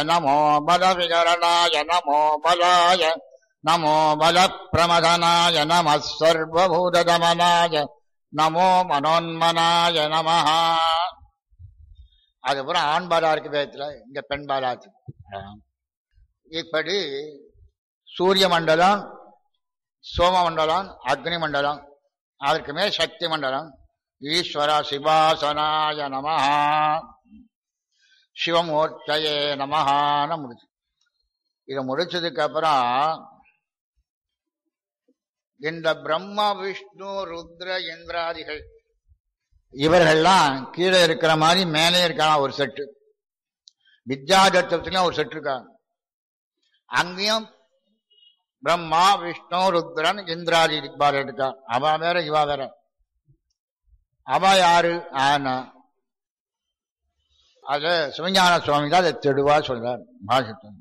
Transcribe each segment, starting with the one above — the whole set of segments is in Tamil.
நமோ பல விகரணாய நமோ பலாய நமோ பல பிரமதனாய நம சர்வபூததமனாய நமோ மனோன்மனாய நமஹா அதுக்கப்புறம் ஆண் பாலா இருக்கு வேதத்துல இங்க பெண் பாலா இருக்கு இப்படி சூரிய மண்டலம் சோம மண்டலம் அக்னி மண்டலம் அதற்கு மேல் சக்தி மண்டலம் ஈஸ்வர சிவாசனாய நமஹா சிவமூர்த்தையே நமஹான்னு முடிச்சு இதை முடிச்சதுக்கு அப்புறம் இந்த பிரம்ம விஷ்ணு ருத்ர இந்திராதிகள் இவர்கள்லாம் கீழே இருக்கிற மாதிரி மேலே இருக்காங்க ஒரு செட்டு வித்யாதத்துவத்திலும் ஒரு செட்டு இருக்காங்க அங்கேயும் பிரம்மா விஷ்ணு ருத்ரன் இந்திராதி திக்பார் இருக்கா அவ வேற இவா வேற அவ யாரு ஆனா அது சிவஞான சுவாமி தான் அதை தெளிவா சொல்றார் பாஷத்தில்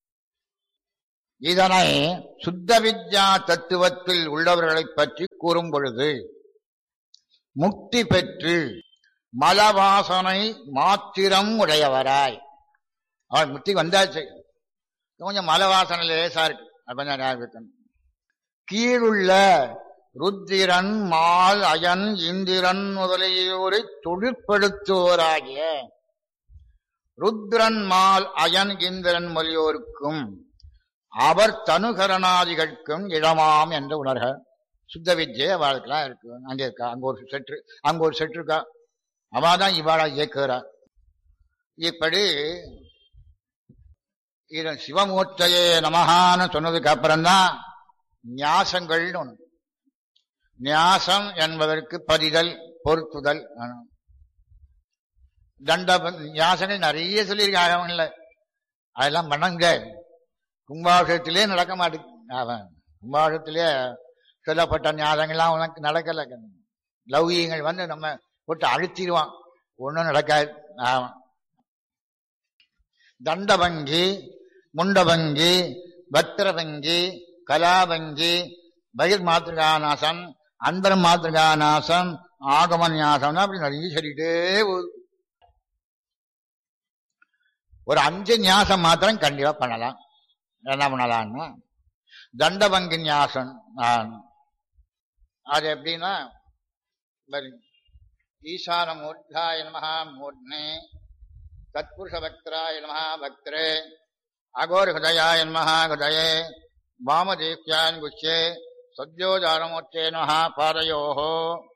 இதனை சுத்த வித்யா தத்துவத்தில் உள்ளவர்களை பற்றி கூறும் பொழுது முக்தி பெற்று மலவாசனை மாத்திரம் உடையவராய் அவன் முக்தி வந்தாச்சு கொஞ்சம் மலவாசனை லேசா இருக்கு அது கொஞ்சம் ஞாபகம் வைக்கணும். கீழுள்ள ருத்திரன் மால் அயன் இந்திரன் முதலியோரை தொழிற்படுத்துவோராகிய ருத்ரன் மால் அயன் இந்திரன் முதலியோருக்கும் அவர் தனுகரணாதிகளுக்கும் இடமாம் என்று உணர்க சுத்த வித்யை அவளுக்கெல்லாம் இருக்கு அங்கே இருக்கா அங்க ஒரு செட்டு அங்க ஒரு செட்டு இருக்கா அவாதான் இவாளா இயக்குறா இப்படி இது சிவமூர்த்தையே நமகான்னு சொன்னதுக்கு அப்புறம்தான் நியாசங்கள்னு ஒண்ணு நியாசம் என்பதற்கு பதிதல் பொருத்துதல் ஆனா. தண்ட நியாசங்கள் நிறைய சொல்லியிருக்காங்க அவங்கள அதெல்லாம் பண்ண முடியாது கும்பாபிஷத்திலே நடக்க மாட்டேங்குது அவன் கும்பாபிஷத்திலே சொல்லப்பட்ட ஞாதங்கள்லாம் உனக்கு நடக்கல லௌகியங்கள் வந்து நம்ம போட்டு அழுத்திடுவான் ஒன்றும் நடக்காது ஆமாம் தண்டபங்கி முண்டபங்கி பத்திரபங்கி கலாபங்கி பகிர் மாத்திருகாநாசம் அந்தர் மாத்திருகாநாசம் ஆகமன்யாசம் அப்படி நிறைய சொல்லிட்டே போகுது ஒரு அஞ்சு நியாசம் மாத்திரம் கண்டிப்பா பண்ணலாம் என்ன பண்ணலாம்னா தண்டபங்கி நியாசம் அது எப்படின்னா ஈசான மூர்த்தாய நமஹா மூர்ணே தத்புருஷ பக்தராய நமஹா பக்தரே அகோர் ஹதயாய நமஹா ஹதயே வாமதேக்கியான் குச்சே சத்யோஜாரமூர்த்தே நமஹா பாதையோஹோ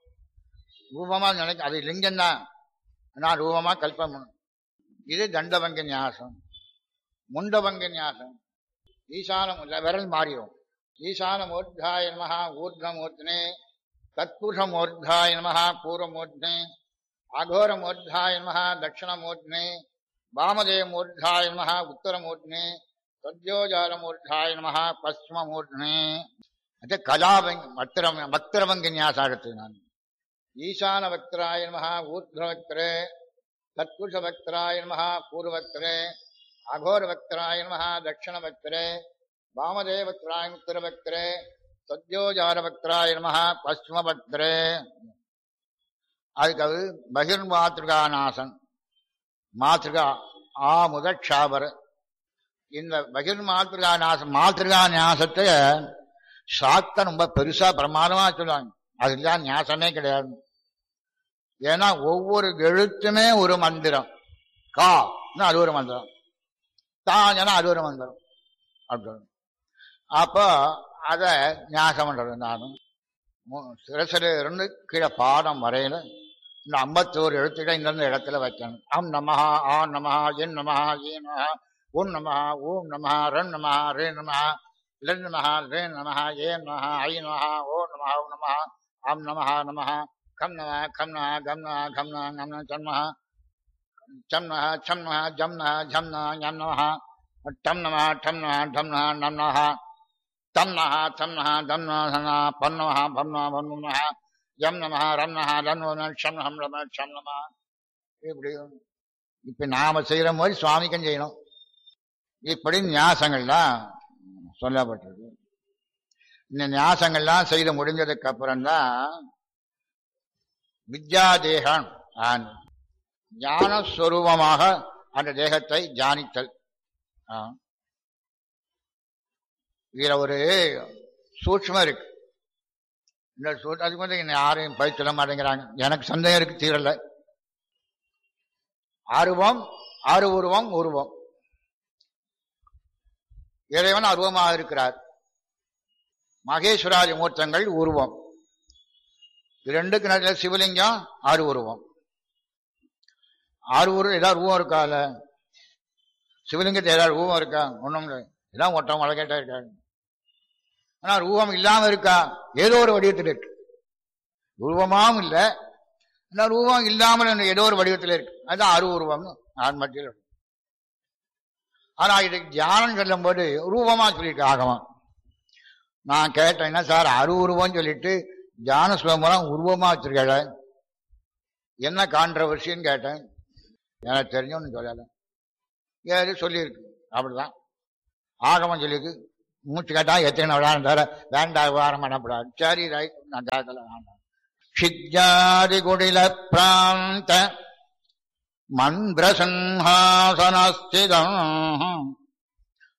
ரூபமா நினைக்க அது லிங்கம் தான் நான் ரூபமா கல்பம் பண்ணணும். இது தண்டபங்க நியாசம் முண்டபங்க நியாசம் ஈசானம் விரல் மாறிடும் ஈசான மூர்த்தாய நமஹா ஊர்தமூர்த்தனே தத்புருஷமூர்த்தாய நமஹா பூர்வமூர்த்தனே அகோரமூர்த்தாய நமஹா தட்சிணமூர்த்தனே வாமதேவமூர்த்தாய நமஹா உத்தரமூர்த்தனே சத்யோஜாரமூர்த்தாய நமஹா பশ্চিமமூர்த்தனே அது கலாபங்க பக்திரம் பக்திரபங்க நியாசாகத்து நான் ஈசான பக்தராய நமஹா ஊர்த்வக்திரே தத்புருஷ பக்தராய நமஹா பூர்வக்திரே அகோர பக்தராய நமஹா தட்சிண பக்தரே வாமதேவ பக்தராய உத்தர பக்தரே சத்யோஜார பக்தராய நமஹா பশ্চিம பக்தரே அதுக்கு அது பகிர் மாத்திருகாநாசன் மாத்திருகா ஆ முதக்ஷாபர இந்த பகிர் மாத்திருகா நாசம் மாத்திருகா ஞாசத்தை சாத்தம் ரொம்ப பெருசா பிரமாதமா சொல்லுவாங்க அதுதான் ஞாசமே கிடையாது ஏன்னா ஒவ்வொரு எழுத்துமே ஒரு மந்திரம் கா அது ஒரு மந்திரம் தாங்கன்னா அது ஒரு மந்திரம் அப்படின்னு அப்போ அத ஞாசம் பண்றது நானும் சிறசில இருந்து கீழே பாடம் வரையில இந்த ஐம்பத்தோரு எழுத்துக்களை இந்தந்த இடத்துல வைக்கணும் அம் நமஹா ஆ நமஹா என் நமஹா ஏ நமஹா ஓம் நமஹா ஓம் நமஹா ரன் நமஹா ரே நமஹா லன் நமஹா ரே நமஹா ஏ நமஹா ஐ நமஹா ஓ நமஹா ஓம் நமஹா அம் நமஹா நமஹா கம் நமஹ கம் நமஹ கம் நமஹ கம் நமஹ கம் நமஹ சம் நமஹ சம் நமஹ சம் நமஹ ஜம் நமஹ ஜம் நமஹ ஞம் நமஹ டம் நமஹ டம் நமஹ டம் நமஹ நம் நமஹ தம் நமஹ தம் நமஹ தம் நமஹ சம் நமஹ பம் நமஹ பம் நமஹ பம் நமஹ யம் நமஹ ரம் நமஹ ரம் நமஹ ஷம் நமஹ ரம் நமஹ ஷம் நமஹ இப்படி இப்ப நாம செய்யற மாதிரி சுவாமிக்கும் செய்யணும் இப்படி நியாசங்கள்லாம் சொல்லப்பட்டிருக்கு இந்த நியாசங்கள்லாம் செய்து முடிஞ்சதுக்கு அப்புறம் தான் வித்யாதேகன் ஞானஸ்வரூபமாக அந்த தேகத்தை தியானித்தல் ஆ. இதுல ஒரு சூட்சமம் இருக்கு இந்த சூட் அதுக்கு வந்து இன்னும் யாரையும் பயிர் சொல்ல மாட்டேங்கிறாங்க எனக்கு சந்தேகம் இருக்கு தீரல அருவம் அரு உருவம் உருவம் இறைவன் அருவமாக இருக்கிறார் மகேஸ்வராதி மூர்த்தங்கள் உருவம் இது ரெண்டுக்கு நடுவில் சிவலிங்கம் ஆறு உருவம் ஆறு உருவம் ஏதாவது உருவம் இருக்கால சிவலிங்கத்தை ஏதாவது உருவம் இருக்கா ஒன்றும் இல்லை இதான் ஒட்டம் வழக்கேட்டா இருக்காது ஆனா ரூபம் இல்லாம இருக்கா ஏதோ ஒரு வடிவத்தில் இருக்கு உருவமாவும் இல்லை ஆனா ரூபம் இல்லாமல் ஏதோ ஒரு வடிவத்தில் இருக்கு அதுதான் அரு உருவம் நான் மத்தியில் இருக்கு. ஆனா இது தியானம் சொல்லும் போது ரூபமா சொல்லியிருக்கு ஆகவம் நான் கேட்டேன் என்ன சார் அரு உருவம் சொல்லிட்டு தியான சுலபம் உருவமா வச்சிருக்கல என்ன கான்ட்ரவர்சின்னு கேட்டேன் எனக்கு தெரிஞ்சோன்னு சொல்லலை ஏது சொல்லியிருக்கு அப்படிதான் ஆகமம் சொல்லியிருக்கு மூச்சு கேட்டா எத்தனை விழான்னு தர வேண்டாம் விவகாரம் பண்ணக்கூடாது சரி ரைட் நான் கேட்கல வேண்டாம் ஷிஜாதி குடில பிராந்த மந்திரசன்ஹாசனஸ்திதம்